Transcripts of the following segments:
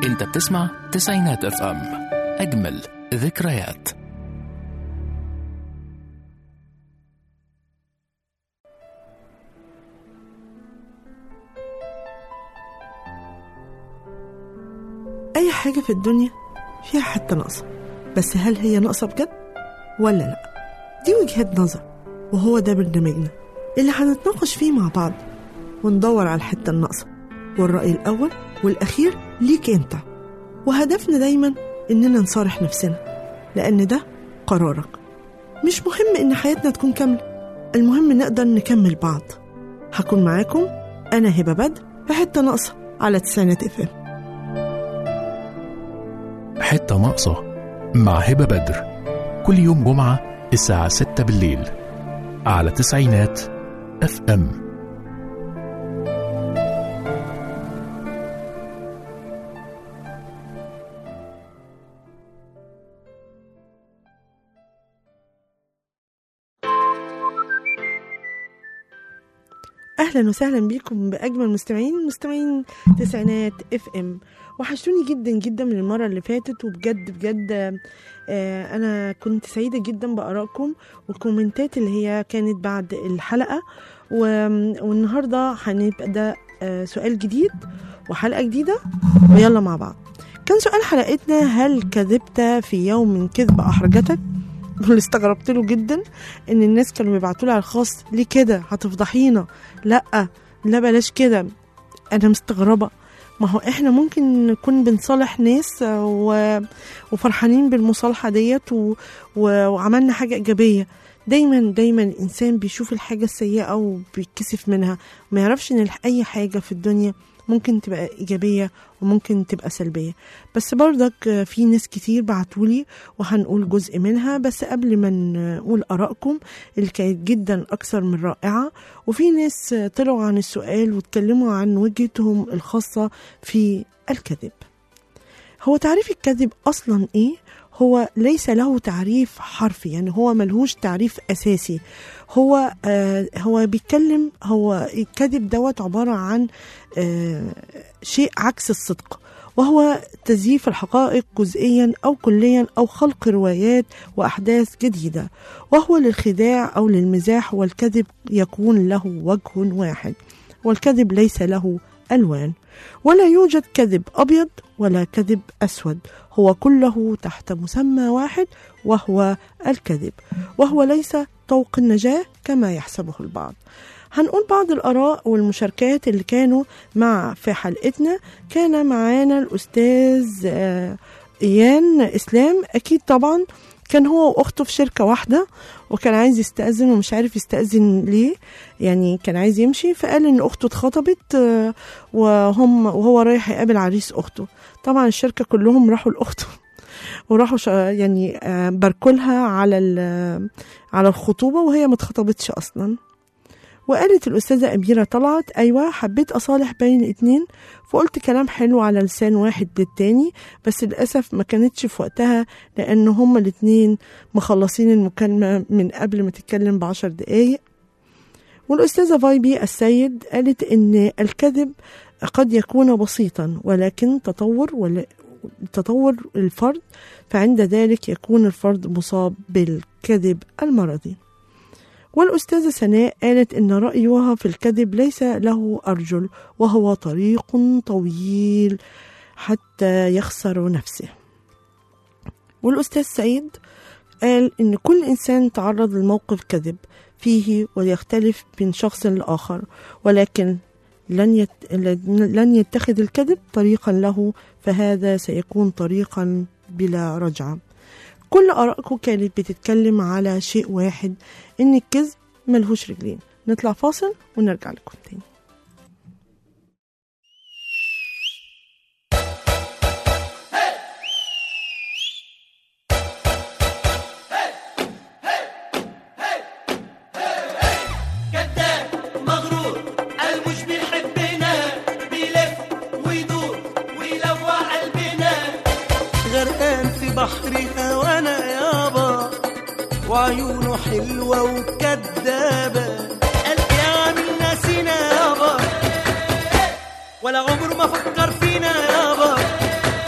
انت بتسمع تسعينات اف ام اجمل ذكريات أي حاجة في الدنيا فيها حتة ناقصة بس هل هي ناقصة بجد ولا لأ دي وجهة نظر وهو ده برنامجنا اللي هنتناقش فيه مع بعض وندور على الحتة الناقصة والرأي الأول والأخير ليك أنت وهدفنا دايما إننا نصارح نفسنا لأن ده قرارك مش مهم إن حياتنا تكون كاملة المهم نقدر نكمل بعض هكون معاكم أنا هبة بدر في حتة ناقصة على تسعينات اف ام حتة ناقصة مع هبة بدر كل يوم جمعة الساعة 6 بالليل على تسعينات اف ام اهلا وسهلا بيكم باجمل مستمعين مستمعين تسعينات اف ام وحشتوني جدا جدا من المره اللي فاتت وبجد بجد آه انا كنت سعيده جدا بارائكم والكومنتات اللي هي كانت بعد الحلقه و- والنهارده هنبدا آه سؤال جديد وحلقه جديده ويلا مع بعض كان سؤال حلقتنا هل كذبت في يوم كذبه احرجتك واللي استغربت له جدا ان الناس كانوا بيبعتوا لي على الخاص ليه كده هتفضحينا لا لا بلاش كده انا مستغربه ما هو احنا ممكن نكون بنصالح ناس آه، و... وفرحانين بالمصالحه ديت و... و... وعملنا حاجه ايجابيه دايما دايما الانسان بيشوف الحاجه السيئه وبيتكسف منها ما يعرفش ان الح- اي حاجه في الدنيا ممكن تبقى ايجابيه وممكن تبقى سلبيه بس برضك آه، في ناس كتير بعتولي وهنقول جزء منها بس قبل ما نقول ارائكم اللي كانت جدا اكثر من رائعه وفي ناس طلعوا عن السؤال واتكلموا عن وجهتهم الخاصة في الكذب هو تعريف الكذب أصلا إيه؟ هو ليس له تعريف حرفي يعني هو ملهوش تعريف أساسي هو آه هو بيتكلم هو الكذب دوت عبارة عن آه شيء عكس الصدق وهو تزييف الحقائق جزئيا أو كليا أو خلق روايات وأحداث جديدة وهو للخداع أو للمزاح والكذب يكون له وجه واحد والكذب ليس له ألوان ولا يوجد كذب أبيض ولا كذب أسود هو كله تحت مسمى واحد وهو الكذب وهو ليس طوق النجاة كما يحسبه البعض هنقول بعض الآراء والمشاركات اللي كانوا مع في حلقتنا كان معانا الأستاذ آه، إيان إسلام أكيد طبعا كان هو واخته في شركه واحده وكان عايز يستأذن ومش عارف يستأذن ليه يعني كان عايز يمشي فقال ان اخته اتخطبت آه، وهم وهو رايح يقابل عريس اخته طبعا الشركه كلهم راحوا لاخته وراحوا شا- يعني آه، باركوا لها على ال- على الخطوبه وهي ما اتخطبتش اصلا وقالت الأستاذة أميرة طلعت أيوة حبيت أصالح بين الاتنين فقلت كلام حلو على لسان واحد للتاني بس للأسف ما كانتش في وقتها لأن هما الاتنين مخلصين المكالمة من قبل ما تتكلم بعشر دقايق والأستاذة فايبي السيد قالت إن الكذب قد يكون بسيطا ولكن تطور ولا تطور الفرد فعند ذلك يكون الفرد مصاب بالكذب المرضي والأستاذة سناء قالت إن رأيها في الكذب ليس له أرجل وهو طريق طويل حتى يخسر نفسه والأستاذ سعيد قال إن كل إنسان تعرض لموقف كذب فيه ويختلف من شخص لآخر ولكن لن يت... لن يتخذ الكذب طريقا له فهذا سيكون طريقا بلا رجعه كل آرائكم كانت بتتكلم على شيء واحد إن الكذب ملهوش رجلين نطلع فاصل ونرجع لكم تاني كذاب مغرور قلب مش بيحبنا بيلف ويدور ويلوع قلبنا غرقان في بحر هوانا يابا وعيونه حلوة وكدابة قلبي عامل ناسينا يابا ولا عمره ما فكر فينا يابا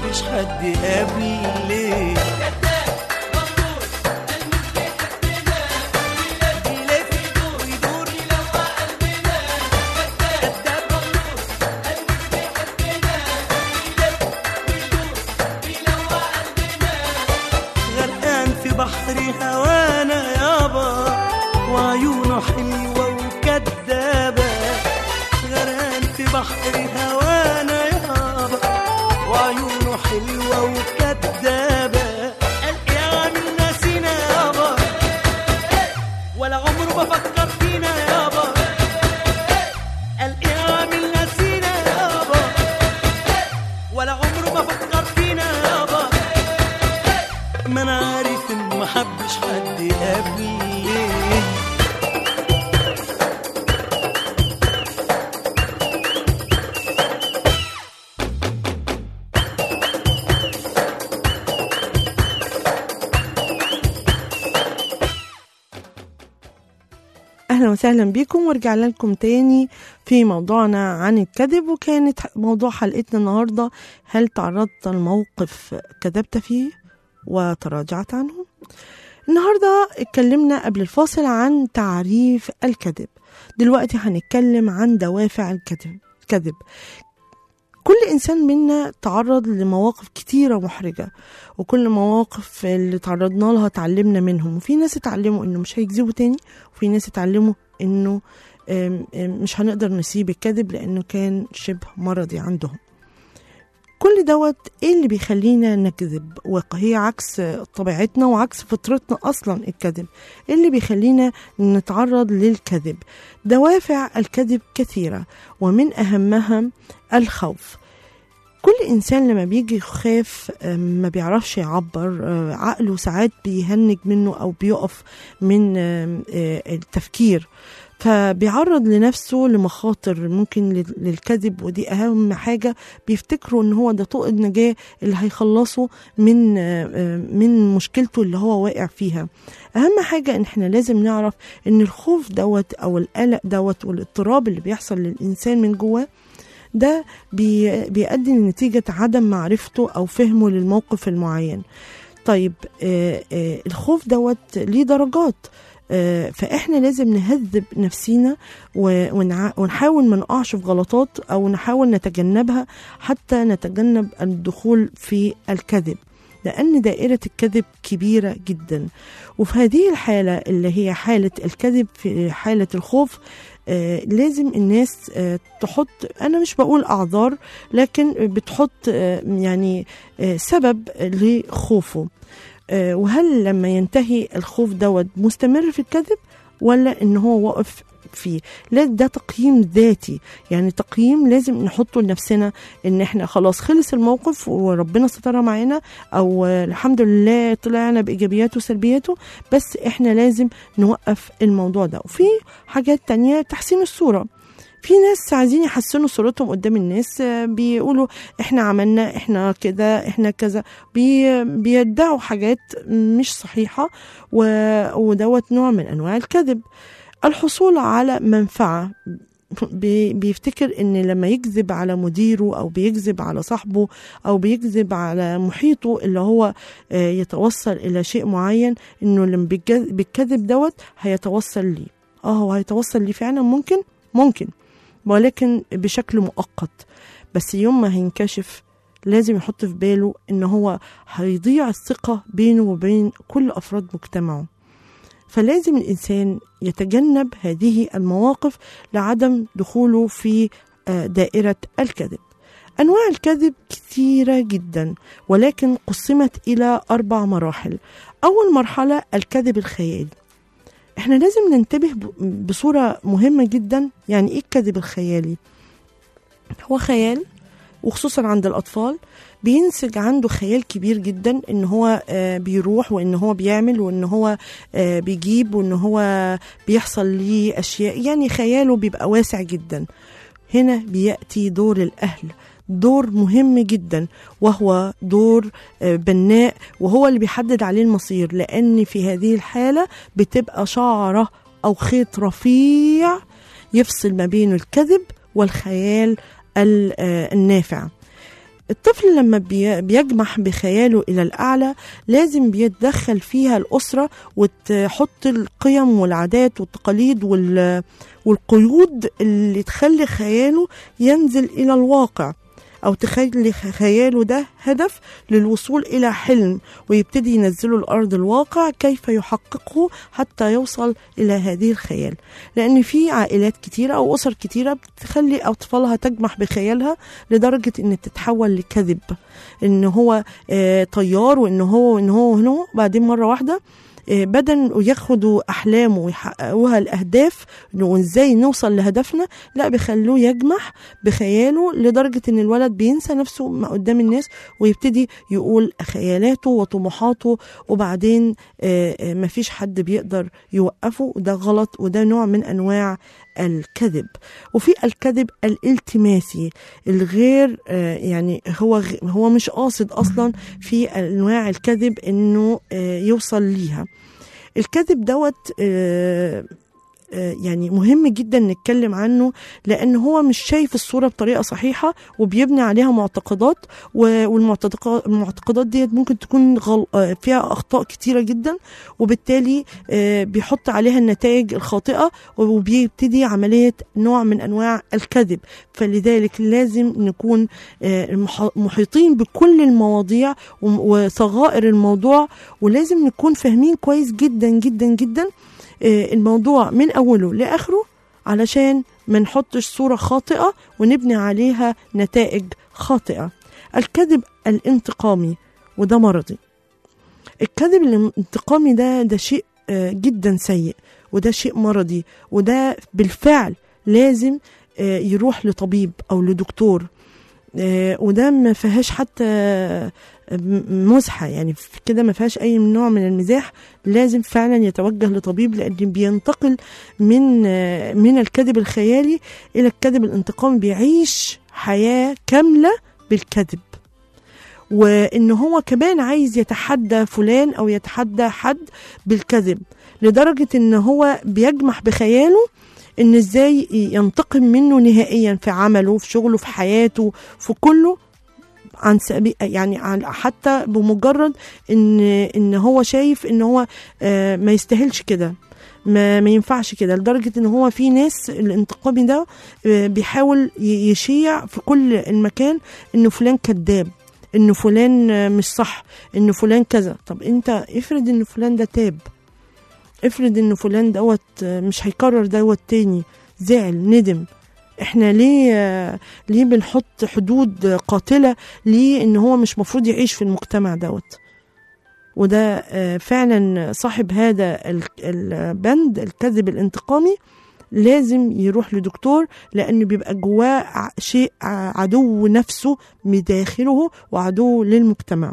محبش حد قبلي بيلف يدور يدور يلوع قلبنا كداب مغرور قلبك بيحبنا بيلف ويدور بيلوع قلبنا غرقان في بحر هوانا يابا وعيونه حلوة وكدابة غرقان في بحر هوانا يابا وعيونه حلوة وكدابة قال يا عامل ناسينا يابا ولا عمره ما فكر فينا يابا قال يا عامل ناسينا يابا ولا عمره ما فكر فينا يابا ما انا عارف ان ما حبش حد قبلي اهلا وسهلا بكم ورجعنا لكم تاني في موضوعنا عن الكذب وكانت موضوع حلقتنا النهارده هل تعرضت لموقف كذبت فيه وتراجعت عنه النهارده اتكلمنا قبل الفاصل عن تعريف الكذب دلوقتي هنتكلم عن دوافع الكذب كذب كل إنسان منا تعرض لمواقف كتيرة محرجة وكل مواقف اللي تعرضنا لها تعلمنا منهم وفي ناس اتعلموا إنه مش هيكذبوا تاني وفي ناس اتعلموا إنه آم، آم، مش هنقدر نسيب الكذب لأنه كان شبه مرضي عندهم كل دوت ايه اللي بيخلينا نكذب وهي عكس طبيعتنا وعكس فطرتنا اصلا الكذب ايه اللي بيخلينا نتعرض للكذب دوافع الكذب كثيره ومن اهمها الخوف كل انسان لما بيجي يخاف آه، ما بيعرفش يعبر آه، عقله ساعات بيهنج منه او بيقف من آه، آه، التفكير فبيعرض لنفسه لمخاطر ممكن لل- للكذب ودي اهم حاجه بيفتكروا ان هو ده طوق النجاه اللي هيخلصه من آه، آه، من مشكلته اللي هو واقع فيها اهم حاجه ان احنا لازم نعرف ان الخوف دوت او القلق دوت والاضطراب اللي بيحصل للانسان من جواه ده بي بيؤدي لنتيجة عدم معرفته أو فهمه للموقف المعين طيب آه آه الخوف دوت ليه درجات آه فإحنا لازم نهذب نفسينا و- ونع- ونحاول ما نقعش في غلطات أو نحاول نتجنبها حتى نتجنب الدخول في الكذب لأن دائرة الكذب كبيرة جدا وفي هذه الحالة اللي هي حالة الكذب في حالة الخوف آه لازم الناس آه تحط أنا مش بقول أعذار لكن بتحط آه يعني آه سبب لخوفه آه وهل لما ينتهي الخوف دوت مستمر في الكذب ولا ان هو واقف فيه لا ده تقييم ذاتي يعني تقييم لازم نحطه لنفسنا ان احنا خلاص خلص الموقف وربنا سترها معانا او آه، الحمد لله طلعنا بايجابياته وسلبياته بس احنا لازم نوقف الموضوع ده وفي حاجات تانية تحسين الصورة في ناس عايزين يحسنوا صورتهم قدام الناس آه، بيقولوا احنا عملنا احنا كده احنا كذا بي بيدعوا حاجات مش صحيحة و- ودوت نوع من انواع الكذب الحصول على منفعة بي- بيفتكر ان لما يكذب على مديره او بيكذب على صاحبه او بيكذب على محيطه اللي هو آه، يتوصل الى شيء معين انه لما بيتج- بالكذب دوت هيتوصل ليه اه هو هيتوصل ليه فعلا ممكن ممكن ولكن بشكل مؤقت بس يوم ما هينكشف لازم يحط في باله ان هو هيضيع الثقة بينه وبين كل افراد مجتمعه فلازم الانسان يتجنب هذه المواقف لعدم دخوله في آه، دائرة الكذب انواع الكذب كثيرة جدا ولكن قسمت الى اربع مراحل اول مرحلة الكذب الخيالي احنا لازم ننتبه ب- بصورة مهمة جدا يعني ايه الكذب الخيالي هو خيال وخصوصا عند الأطفال بينسج عنده خيال كبير جدا ان هو آه، بيروح وان هو بيعمل وان هو آه، بيجيب وان هو بيحصل ليه اشياء يعني خياله بيبقى واسع جدا هنا بياتي دور الاهل دور مهم جدا وهو دور آه، بناء وهو اللي بيحدد عليه المصير لان في هذه الحاله بتبقى شعره او خيط رفيع يفصل ما بين الكذب والخيال ال- آه، النافع الطفل لما بي- بيجمح بخياله إلى الأعلى لازم بيتدخل فيها الأسرة وتحط القيم والعادات والتقاليد وال- والقيود اللي تخلي خياله ينزل إلى الواقع أو تخلي خياله ده هدف للوصول إلى حلم ويبتدي ينزله الأرض الواقع كيف يحققه حتى يوصل إلى هذه الخيال لأن في عائلات كتيرة أو أسر كتيرة بتخلي أطفالها تجمح بخيالها لدرجة إن تتحول لكذب إن هو آه، طيار وإن هو وإن هو وإن هو بعدين مرة واحدة آه، بدل ياخدوا احلامه ويحققوها الاهداف انه ازاي نوصل لهدفنا لا بيخلوه يجمح بخياله لدرجه ان الولد بينسى نفسه ما قدام الناس ويبتدي يقول خيالاته وطموحاته وبعدين آه، آه، مفيش حد بيقدر يوقفه وده غلط وده نوع من انواع الكذب وفي الكذب الالتماسي الغير آه، يعني هو غ- هو مش قاصد اصلا في انواع الكذب انه آه، يوصل ليها الكذب دوت آه، آه، يعني مهم جدا نتكلم عنه لان هو مش شايف الصوره بطريقه صحيحه وبيبني عليها معتقدات و- والمعتقدات المعتقدات ديت ممكن تكون غل... آه، فيها اخطاء كتيره جدا وبالتالي آه، بيحط عليها النتائج الخاطئه وبيبتدي عمليه نوع من انواع الكذب فلذلك لازم نكون آه، المح- محيطين بكل المواضيع وم- وصغائر الموضوع ولازم نكون فاهمين كويس جدا جدا جدا آه، الموضوع من اوله لاخره علشان ما نحطش صوره خاطئه ونبني عليها نتائج خاطئه الكذب الانتقامي وده مرضي الكذب الانتقامي ده ده شيء آه، جدا سيء وده شيء مرضي وده بالفعل لازم آه، يروح لطبيب او لدكتور آه، وده ما فيهاش حتى آه، م- مزحه يعني في كده ما فيهاش اي نوع من المزاح لازم فعلا يتوجه لطبيب لان بينتقل من آه، من الكذب الخيالي الى الكذب الانتقامي بيعيش حياه كامله بالكذب وان هو كمان عايز يتحدى فلان او يتحدى حد بالكذب لدرجه ان هو بيجمح بخياله ان ازاي ينتقم منه نهائيا في عمله في شغله في حياته في كله عن سبيل يعني عن حتى بمجرد ان ان هو شايف ان هو آه، ما يستاهلش كده ما, ما ينفعش كده لدرجة ان هو في ناس الانتقامي ده آه، بيحاول ي- يشيع في كل المكان انه فلان كذاب انه فلان آه، مش صح انه فلان كذا طب انت افرض ان فلان ده تاب افرض ان فلان دوت آه، مش هيكرر دوت تاني زعل ندم احنا ليه آه، ليه بنحط حدود آه، قاتلة ليه ان هو مش مفروض يعيش في المجتمع دوت وده آه، فعلا صاحب هذا ال- البند الكذب الانتقامي لازم يروح لدكتور لأن بيبقى جواه ع- شيء ع- عدو نفسه بداخله وعدو للمجتمع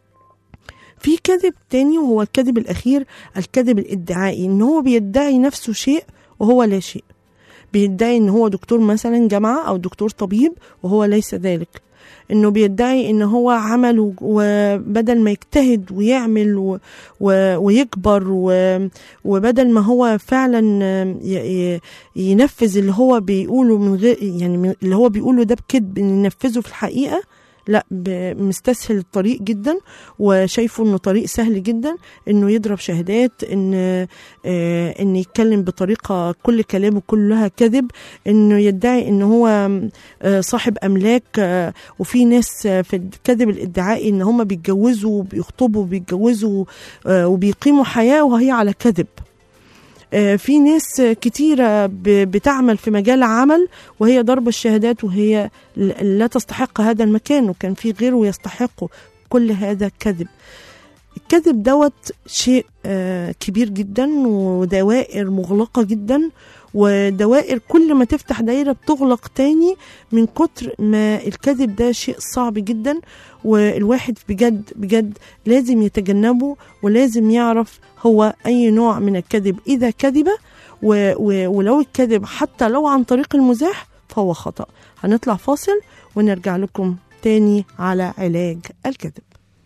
في كذب تاني وهو الكذب الأخير الكذب الادعائي إن هو بيدعي نفسه شيء وهو لا شيء بيدعي إن هو دكتور مثلا جامعة أو دكتور طبيب وهو ليس ذلك انه بيدعي ان هو عمل و- وبدل ما يجتهد ويعمل و و ويكبر و وبدل ما هو فعلا ي- ي- ينفذ اللي هو بيقوله من غير يعني من- اللي هو بيقوله ده بكذب ان ينفذه في الحقيقه لا ب- مستسهل الطريق جدا وشايفه انه طريق سهل جدا انه يضرب شهادات ان آه، ان يتكلم بطريقه كل كلامه كلها كذب انه يدعي ان هو آه، صاحب املاك آه، وفي ناس آه، في الكذب الادعائي ان هم بيتجوزوا وبيخطبوا وبيتجوزوا آه، وبيقيموا حياه وهي على كذب آه، في ناس آه، كتيرة ب- بتعمل في مجال عمل وهي ضرب الشهادات وهي ل- لا تستحق هذا المكان وكان في غيره يستحقه كل هذا كذب الكذب دوت شيء آه، كبير جدا ودوائر مغلقة جدا ودوائر كل ما تفتح دايرة بتغلق تاني من كتر ما الكذب ده شيء صعب جدا والواحد بجد بجد لازم يتجنبه ولازم يعرف هو أي نوع من الكذب إذا كذب و و ولو الكذب حتى لو عن طريق المزاح فهو خطأ هنطلع فاصل ونرجع لكم تاني على علاج الكذب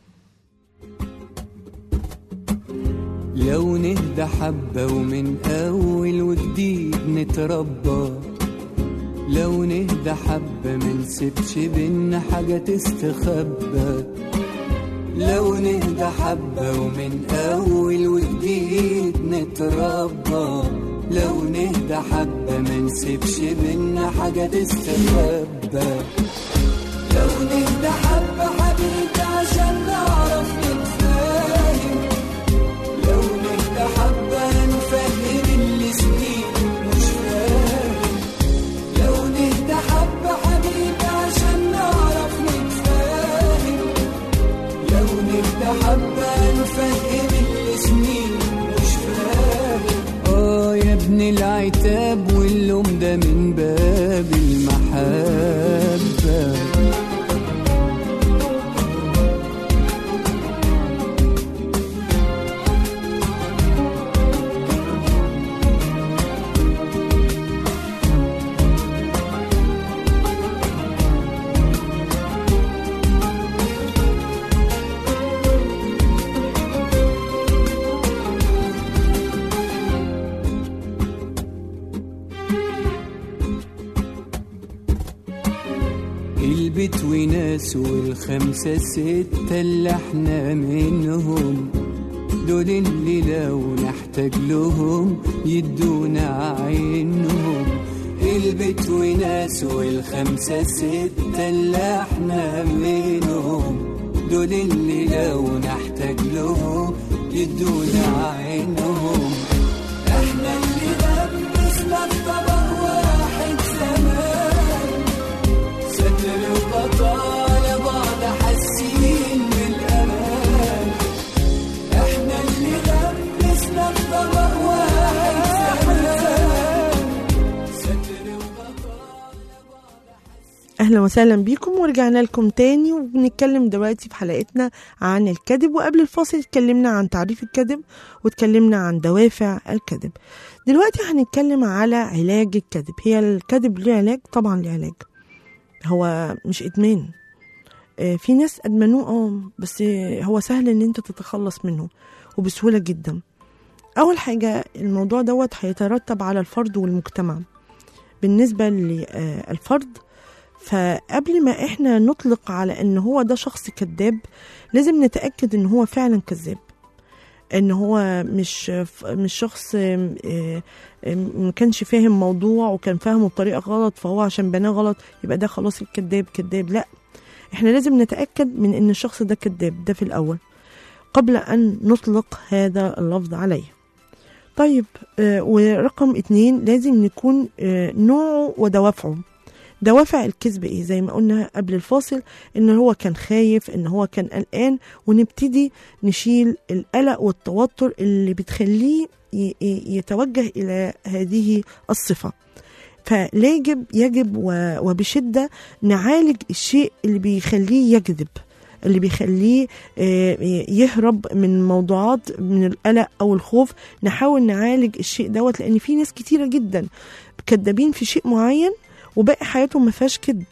لو نهدى حبة ومن أول وجديد نتربى لو نهدى حبة منسيبش بينا حاجة تستخبى لو نهدى حبة ومن أول وجديد نتربى لو نهدى حبة منسيبش بينا حاجة تستخبى لو نهدى حبة حبيبي عشان نعرف نتفاهم لو نهدى حبة نفهم اللي سنين مش فاهم لو نهدى حبة حبيبي عشان نعرف نتفاهم لو نهدى حبة نفهم اللي سنين مش فاهم اه يا ابن العتاب واللوم ده من باب المحبة البيت وناس والخمسة ستة اللي احنا منهم دول اللي لو نحتاج لهم يدونا عينهم البيت وناس والخمسة ستة اللي احنا منهم دول اللي لو نحتاج لهم يدونا عينهم احنا اللي لبسنا الطبق واحد زمان ستر وبطالة بعض حاسين بالأمان احنا اللي لبسنا الطبق واحد زمان ستر وبطالة اهلا وسهلا بيكم ورجعنا لكم تاني وبنتكلم دلوقتي في حلقتنا عن الكذب وقبل الفاصل اتكلمنا عن تعريف الكذب واتكلمنا عن دوافع الكذب دلوقتي هنتكلم على علاج الكذب هي الكذب له علاج طبعا له علاج هو مش ادمان آه، في ناس ادمنوه اه بس آه، هو سهل ان انت تتخلص منه وبسهوله جدا اول حاجه الموضوع دوت هيترتب على الفرد والمجتمع بالنسبه للفرد فقبل ما احنا نطلق على ان هو ده شخص كذاب لازم نتاكد ان هو فعلا كذاب ان هو مش مش شخص آم، آه، آم، ما كانش فاهم موضوع وكان فاهمه بطريقه غلط فهو عشان بناه غلط يبقى ده خلاص الكذاب كذاب لا احنا لازم نتاكد من ان الشخص ده كذاب ده في الاول قبل ان نطلق هذا اللفظ عليه طيب آه، ورقم اتنين لازم نكون آه، نوعه ودوافعه دوافع الكذب ايه زي ما قلنا قبل الفاصل ان هو كان خايف ان هو كان قلقان ونبتدي نشيل القلق والتوتر اللي بتخليه ي- ي- يتوجه الى هذه الصفه فلا يجب يجب و- وبشده نعالج الشيء اللي بيخليه يكذب اللي بيخليه آه، يهرب من موضوعات من القلق او الخوف نحاول نعالج الشيء دوت لان في ناس كتيره جدا كدابين في شيء معين وباقي حياتهم ما فيهاش كذب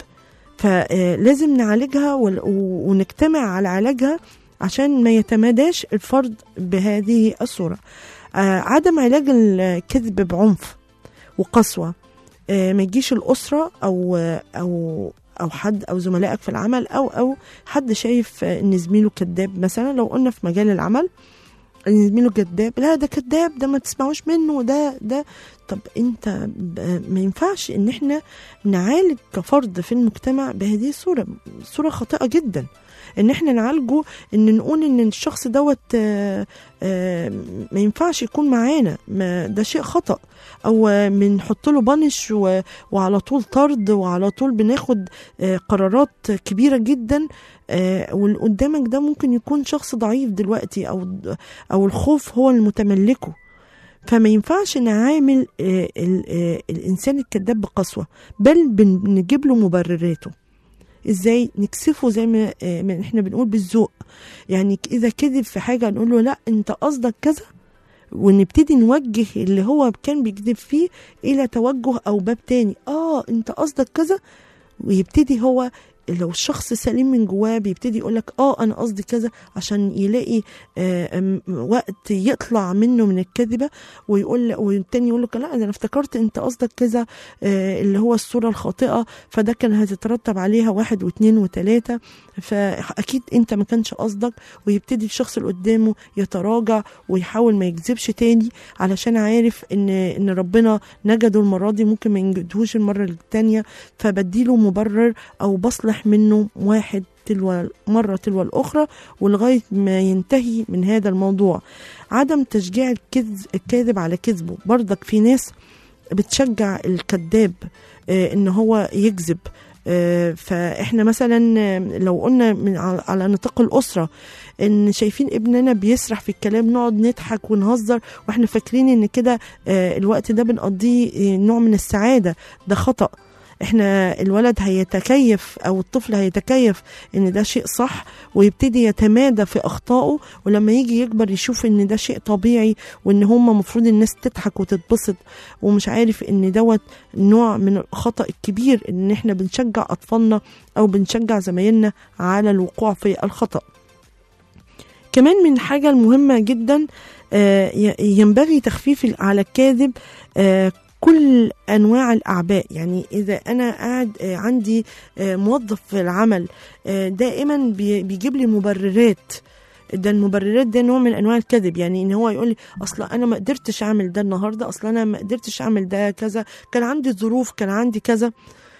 فلازم نعالجها ول- و- ونجتمع على علاجها عشان ما يتماداش الفرد بهذه الصورة آه، عدم علاج الكذب بعنف وقسوة آه، ما يجيش الأسرة أو أو أو حد أو زملائك في العمل أو أو حد شايف آه، إن زميله كذاب مثلا لو قلنا في مجال العمل ان زميله كذاب لا ده كذاب ده ما تسمعوش منه ده ده طب انت ب- ما ينفعش ان احنا نعالج كفرد في المجتمع بهذه الصوره صوره خاطئه جدا ان احنا نعالجه ان نقول ان الشخص دوت آه، آه، ما ينفعش يكون معانا ما ده شيء خطأ او آه، بنحط له بانش و- وعلى طول طرد وعلى طول بناخد آه، قرارات كبيره جدا آه، واللي قدامك ده ممكن يكون شخص ضعيف دلوقتي او او الخوف هو المتملكه فما ينفعش نعامل آه، ال- آه، الانسان الكذاب بقسوه بل بنجيب له مبرراته ازاي نكسفه زي ما آه، ما احنا بنقول بالذوق يعني ك- اذا كذب في حاجه نقول له لا انت قصدك كذا ونبتدي نوجه اللي هو كان بيكذب فيه الى توجه او باب تاني اه انت قصدك كذا ويبتدي هو لو الشخص سليم من جواه بيبتدي يقول لك اه انا قصدي كذا عشان يلاقي آه، أم، وقت يطلع منه من الكذبه ويقول والتاني يقول لك لا ده انا افتكرت انت قصدك كذا آه، اللي هو الصوره الخاطئه فده كان هتترتب عليها واحد واثنين وثلاثه فاكيد انت ما كانش قصدك ويبتدي الشخص اللي قدامه يتراجع ويحاول ما يكذبش تاني علشان عارف ان ان ربنا نجده المره دي ممكن ما ينجدهوش المره التانيه فبديله مبرر او بصلح منه واحد تلو مرة تلو الأخرى ولغاية ما ينتهي من هذا الموضوع عدم تشجيع الكذب, الكاذب على كذبه برضك في ناس بتشجع الكذاب آه، ان هو يكذب آه، فاحنا مثلا آه، لو قلنا من على على نطاق الاسره ان شايفين ابننا بيسرح في الكلام نقعد نضحك ونهزر واحنا فاكرين ان كده آه، الوقت ده بنقضيه آه، نوع من السعاده ده خطأ احنا الولد هيتكيف او الطفل هيتكيف ان ده شيء صح ويبتدي يتمادى في اخطائه ولما يجي يكبر يشوف ان ده شيء طبيعي وان هما المفروض الناس تضحك وتتبسط ومش عارف ان دوت نوع من الخطأ الكبير ان احنا بنشجع اطفالنا او بنشجع زمايلنا على الوقوع في الخطأ كمان من الحاجة المهمة جدا آه، ي- ينبغي تخفيف ال- على الكاذب آه، كل انواع الاعباء يعني اذا انا قاعد آه، عندي آه، موظف في العمل آه، دائما بي- بيجيب لي مبررات ده المبررات ده نوع من انواع الكذب يعني ان هو يقول لي اصلا انا ما قدرتش اعمل ده النهارده اصلا انا ما قدرتش اعمل ده كذا كان عندي ظروف كان عندي كذا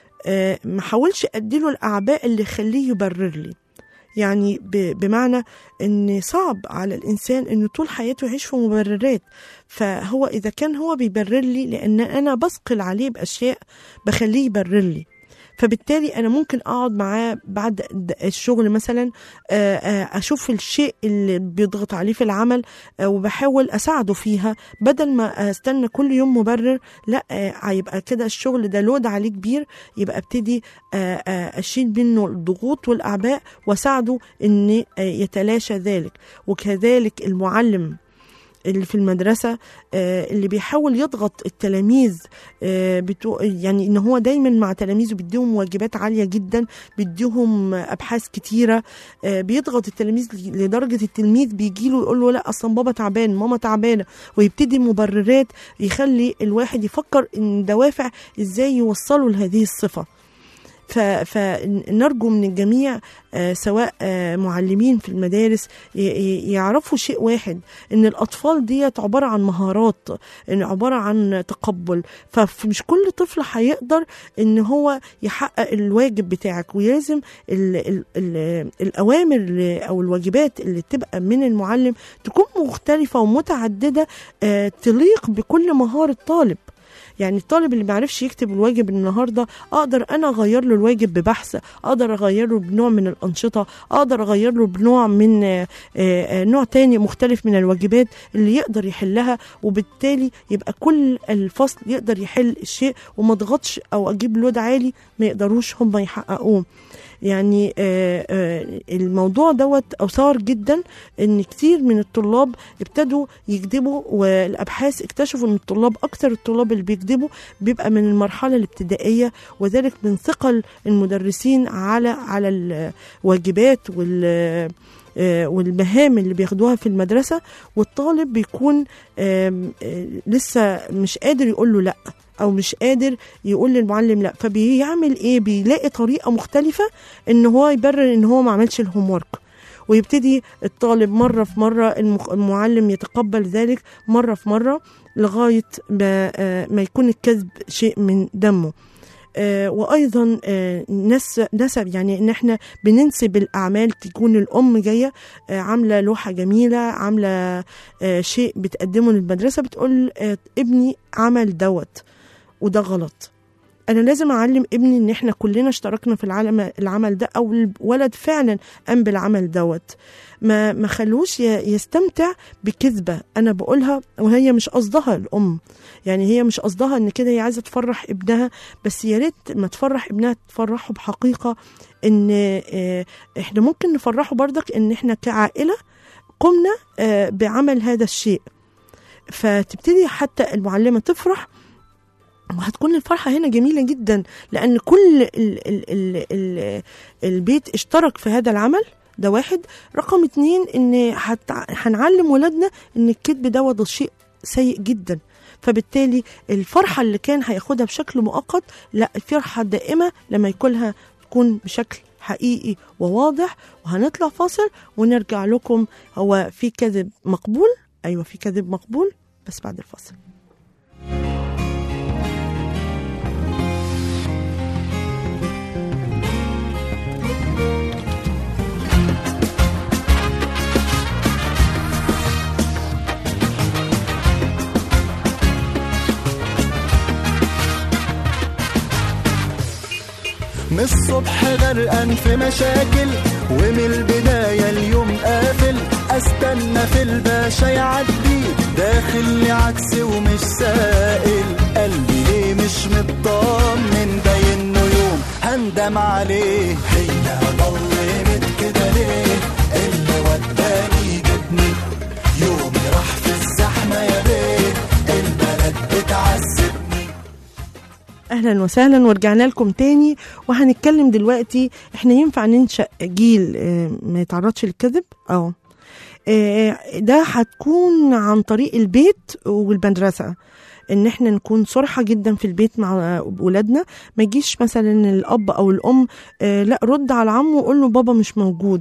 آه، ما حاولش اديله الاعباء اللي يخليه يبرر لي يعني ب- بمعنى ان صعب على الانسان انه طول حياته يعيش في مبررات فهو اذا كان هو بيبرر لي لان انا بثقل عليه باشياء بخليه يبرر لي فبالتالي انا ممكن اقعد معاه بعد د- الشغل مثلا آه، آه، اشوف الشيء اللي بيضغط عليه في العمل آه، وبحاول اساعده فيها بدل ما استنى كل يوم مبرر لا آه، هيبقى كده الشغل ده لود عليه كبير يبقى ابتدي آه، آه، اشيل منه الضغوط والاعباء واساعده ان آه، يتلاشى ذلك وكذلك المعلم اللي في المدرسة آه، اللي بيحاول يضغط التلاميذ آه، بتو يعني ان هو دايما مع تلاميذه بيديهم واجبات عالية جدا بيديهم ابحاث كتيرة آه، بيضغط التلاميذ لدرجة التلميذ بيجيله يقول له لا اصلا بابا تعبان ماما تعبانة ويبتدي مبررات يخلي الواحد يفكر ان دوافع ازاي يوصلوا لهذه الصفة ف- فنرجو من الجميع آه، سواء آه، معلمين في المدارس ي- ي- يعرفوا شيء واحد ان الاطفال ديت عباره عن مهارات ان عباره عن تقبل فمش كل طفل هيقدر ان هو يحقق الواجب بتاعك ولازم ال ال ال الاوامر اللي- او الواجبات اللي تبقى من المعلم تكون مختلفه ومتعدده آه، تليق بكل مهاره طالب يعني الطالب اللي معرفش يكتب الواجب النهارده اقدر انا اغير له الواجب ببحث اقدر اغير له بنوع من الانشطه اقدر اغير له بنوع من آه، آه، نوع تاني مختلف من الواجبات اللي يقدر يحلها وبالتالي يبقى كل الفصل يقدر يحل الشيء وما اضغطش او اجيب لود عالي ما يقدروش هم يحققوه يعني آه، آه، الموضوع دوت اثار جدا ان كتير من الطلاب ابتدوا يكذبوا والابحاث اكتشفوا ان الطلاب اكثر الطلاب اللي بيكذبوا بيبقى من المرحله الابتدائيه وذلك من ثقل المدرسين على على الواجبات وال آه، والمهام اللي بياخدوها في المدرسه والطالب بيكون آم، آه، لسه مش قادر يقول له لا او مش قادر يقول للمعلم لا فبيعمل ايه بيلاقي طريقه مختلفه ان هو يبرر ان هو ما عملش الهوم ورك ويبتدي الطالب مره في مره المخ- المعلم يتقبل ذلك مره في مره لغايه ما, آه، ما يكون الكذب شيء من دمه آه، وايضا آه، نس نسب يعني ان احنا بننسب الاعمال تكون الام جايه آه، عامله لوحه جميله عامله آه، شيء بتقدمه للمدرسه بتقول آه، ابني عمل دوت وده غلط انا لازم اعلم ابني ان احنا كلنا اشتركنا في العالم العمل ده او الولد فعلا قام بالعمل دوت ما ما خلوش ي- يستمتع بكذبه انا بقولها وهي مش قصدها الام يعني هي مش قصدها ان كده هي عايزه تفرح ابنها بس يا ريت ما تفرح ابنها تفرحه بحقيقه ان آه، احنا ممكن نفرحه برضك ان احنا كعائله قمنا آه، بعمل هذا الشيء فتبتدي حتى المعلمه تفرح وهتكون الفرحة هنا جميلة جدا لأن كل ال ال ال ال البيت اشترك في هذا العمل ده واحد رقم اتنين ان هت- هنعلم ولادنا ان الكذب ده ده شيء سيء جدا فبالتالي الفرحة اللي كان هياخدها بشكل مؤقت لا الفرحة دائمة لما يكونها تكون بشكل حقيقي وواضح وهنطلع فاصل ونرجع لكم هو في كذب مقبول ايوه في كذب مقبول بس بعد الفاصل من الصبح غرقان في مشاكل ومن البداية اليوم قافل استنى في الباشا يعدي داخل لي عكس ومش سائل قلبي ليه مش مطمن باين انه يوم هندم عليه هي ضلمت كده ليه اللي وداني جبني يومي راح في الزحمة يا بيه البلد بتعذبني اهلا وسهلا ورجعنا لكم تاني وهنتكلم دلوقتي احنا ينفع ننشأ جيل آه، ما يتعرضش للكذب اه آه، ده هتكون عن طريق البيت والمدرسة ان احنا نكون صرحة جدا في البيت مع ولادنا ما يجيش مثلا الاب او الام آه، لا رد على عمه وقول له بابا مش موجود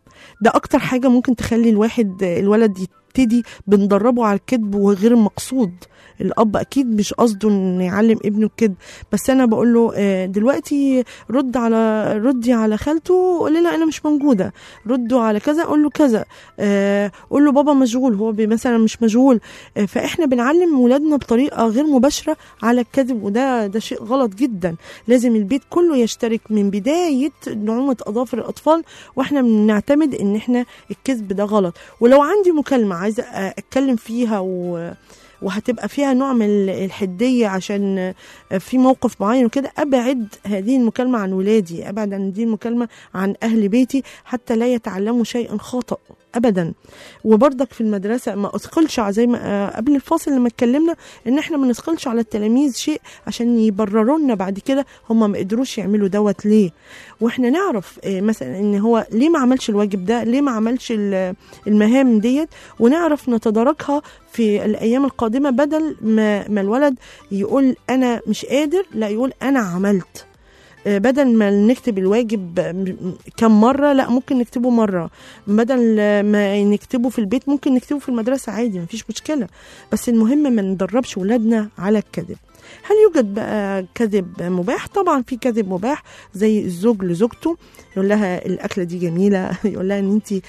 ده اكتر حاجة ممكن تخلي الواحد الولد يبتدي بندربه على الكذب وغير المقصود الاب اكيد مش قصده ان يعلم ابنه الكذب بس انا بقول له آه، دلوقتي رد على ردي على خالته قول لها انا مش موجوده ردوا على كذا قول له كذا آه، قول له بابا مشغول هو بي- مثلا مش مشغول آه، فاحنا بنعلم ولادنا بطريقه غير مباشره على الكذب وده ده شيء غلط جدا لازم البيت كله يشترك من بدايه نعومه اظافر الاطفال واحنا بنعتمد ان احنا الكذب ده غلط ولو عندي مكالمه عايزه آه، اتكلم فيها و وهتبقى فيها نوع من ال- الحدية عشان في موقف معين وكده أبعد هذه المكالمة عن ولادي أبعد عن هذه المكالمة عن أهل بيتي حتى لا يتعلموا شيئا خطأ أبدا وبرضك في المدرسة ما أثقلش على- زي ما آه، قبل الفاصل لما اتكلمنا إن إحنا ما نثقلش على التلاميذ شيء عشان يبرروا لنا بعد كده هم ما قدروش يعملوا دوت ليه واحنا نعرف آه، مثلا ان هو ليه ما عملش الواجب ده ليه ما عملش ال- المهام ديت ونعرف نتداركها في الايام القادمه بدل ما, ما الولد يقول انا مش قادر لا يقول انا عملت آه، بدل ما نكتب الواجب م- م- كم مرة لا ممكن نكتبه مرة بدل آه، ما نكتبه في البيت ممكن نكتبه في المدرسة عادي مفيش مشكلة بس المهم ما ندربش ولادنا على الكذب هل يوجد بقى كذب مباح؟ طبعا في كذب مباح زي الزوج لزوجته يقول لها الاكله دي جميله يقول لها ان انت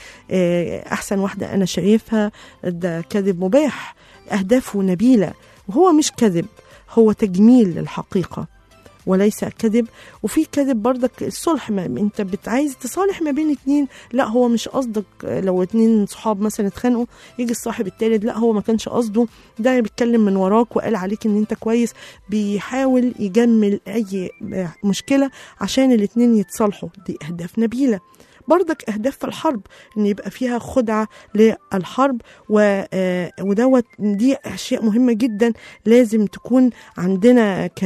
احسن واحده انا شايفها ده كذب مباح اهدافه نبيله وهو مش كذب هو تجميل للحقيقه وليس كذب وفي كذب برضك الصلح ما انت بت- عايز تصالح ما بين اتنين لا هو مش قصدك لو اتنين صحاب مثلا اتخانقوا يجي الصاحب التالت لا هو ما كانش قصده ده بيتكلم من وراك وقال عليك ان انت كويس بيحاول يجمل اي مشكله عشان الاتنين يتصالحوا دي اهداف نبيله برضك اهداف في الحرب ان يبقى فيها خدعه للحرب و- آه، ودوت دي اشياء مهمه جدا لازم تكون عندنا ك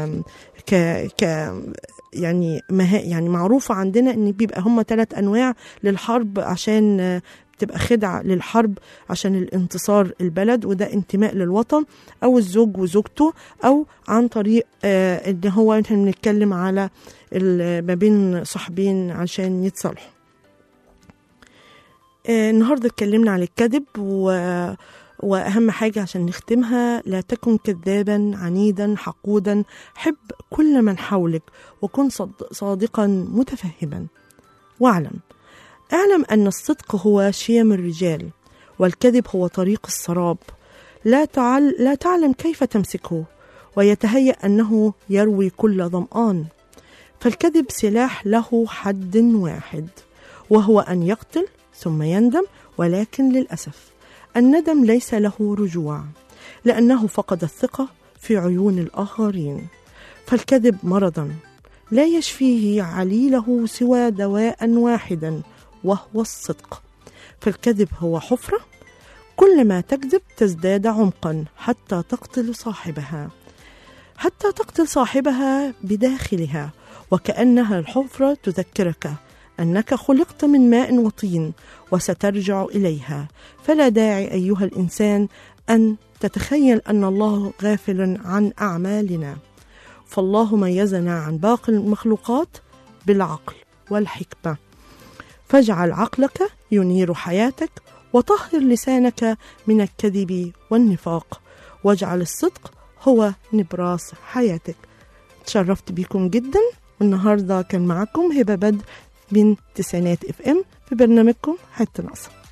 ك ك يعني مها يعني معروفه عندنا ان بيبقى هم ثلاث انواع للحرب عشان آه، بتبقى خدعة للحرب عشان الانتصار البلد وده انتماء للوطن أو الزوج وزوجته أو عن طريق آه إن هو احنا بنتكلم على ال- ما بين صاحبين عشان يتصالحوا آه النهارده اتكلمنا عن الكذب و واهم حاجه عشان نختمها لا تكن كذابا عنيدا حقودا حب كل من حولك وكن صد- صادقا متفهما واعلم اعلم ان الصدق هو شيم الرجال والكذب هو طريق السراب لا تعل لا تعلم كيف تمسكه ويتهيأ انه يروي كل ظمآن فالكذب سلاح له حد واحد وهو ان يقتل ثم يندم ولكن للاسف الندم ليس له رجوع لانه فقد الثقه في عيون الاخرين فالكذب مرضا لا يشفيه عليله سوى دواء واحدا وهو الصدق فالكذب هو حفره كل ما تكذب تزداد عمقا حتى تقتل صاحبها حتى تقتل صاحبها بداخلها وكأنها الحفرة تذكرك أنك خلقت من ماء وطين وسترجع إليها فلا داعي أيها الإنسان أن تتخيل أن الله غافل عن أعمالنا فالله ميزنا عن باقي المخلوقات بالعقل والحكمة فاجعل عقلك ينير حياتك وطهر لسانك من الكذب والنفاق واجعل الصدق هو نبراس حياتك تشرفت بكم جدا والنهارده كان معكم هبه بدر من تسعينات اف ام في برنامجكم حته ناقصه